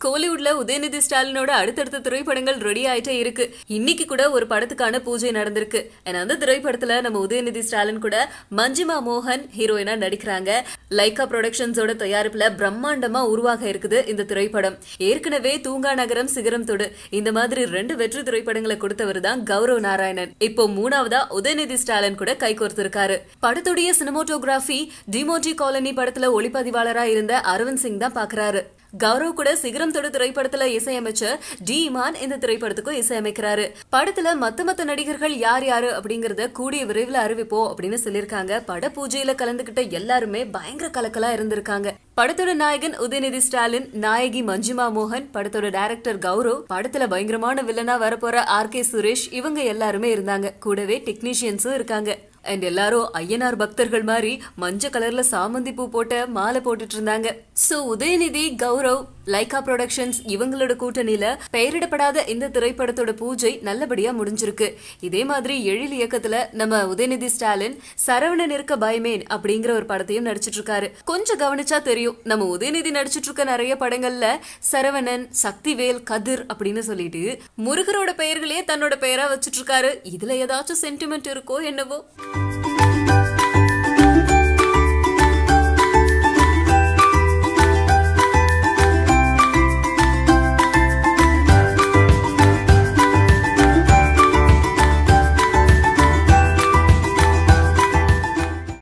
கோலிவுட்ல உதயநிதி ஸ்டாலினோட அடுத்தடுத்த திரைப்படங்கள் ரெடி ஆயிட்டே இருக்கு இன்னைக்கு கூட ஒரு படத்துக்கான பூஜை நடந்திருக்கு And அந்த திரைப்படத்துல நம்ம உதயநிதி ஸ்டாலின் கூட மஞ்சிமா மோகன் ஹீரோயினா நடிக்கிறாங்க லைகா ப்ரொடக்ஷன்ஸோட தயாரிப்புல பிரம்மாண்டமா உருவாக இருக்குது இந்த திரைப்படம் ஏற்கனவே தூங்கா நகரம் சிகரம் தொடு இந்த மாதிரி ரெண்டு வெற்றி திரைப்படங்களை கொடுத்தவர் தான் கௌரவ் நாராயணன் இப்போ மூணாவதா உதயநிதி ஸ்டாலின் கூட கை கோர்த்திருக்காரு படத்துடைய சினிமோட்டோகிராஃபி டிமோஜி காலனி படத்துல ஒளிப்பதிவாளரா இருந்த அரவிந்த் சிங் தான் பாக்குறாரு கௌரவ் கூட சிகரம் தொடு திரைப்படத்துல இசையமைச்சர் டி இமான் இந்த திரைப்படத்துக்கும் இசையமைக்கிறாரு படத்துல மத்த மத்த நடிகர்கள் யார் யாரு அப்படிங்கறத கூடிய விரைவில் அறிவிப்போம் அப்படின்னு சொல்லியிருக்காங்க பட பூஜையில கலந்துகிட்ட எல்லாருமே பயங்கர கலக்கலா இருந்திருக்காங்க படத்தோட நாயகன் உதயநிதி ஸ்டாலின் நாயகி மஞ்சுமா மோகன் படத்தோட டைரக்டர் கௌரவ் படத்துல பயங்கரமான வில்லனா வரப்போற ஆர் கே சுரேஷ் இவங்க எல்லாருமே இருந்தாங்க கூடவே டெக்னீஷியன்ஸும் இருக்காங்க அண்ட் எல்லாரும் ஐயனார் பக்தர்கள் மாதிரி மஞ்ச கலர்ல சாமந்தி பூ போட்ட மாலை போட்டுட்டு இருந்தாங்க சோ உதயநிதி கௌரவ் லைகா ப்ரொடக்ஷன்ஸ் இவங்களோட கூட்டணியில பெயரிடப்படாத இந்த திரைப்படத்தோட பூஜை நல்லபடியா முடிஞ்சிருக்கு இதே மாதிரி எழில் இயக்கத்துல நம்ம உதயநிதி ஸ்டாலின் சரவணன் இருக்க பயமேன் அப்படிங்கிற ஒரு படத்தையும் நடிச்சிட்டு இருக்காரு கொஞ்சம் கவனிச்சா தெரியும் நம்ம உதயநிதி நடிச்சிட்டு இருக்க நிறைய படங்கள்ல சரவணன் சக்திவேல் கதிர் அப்படின்னு சொல்லிட்டு முருகரோட பெயர்களையே தன்னோட பெயரா வச்சிட்டு இருக்காரு இதுல ஏதாச்சும் சென்டிமெண்ட் இருக்கோ என்னவோ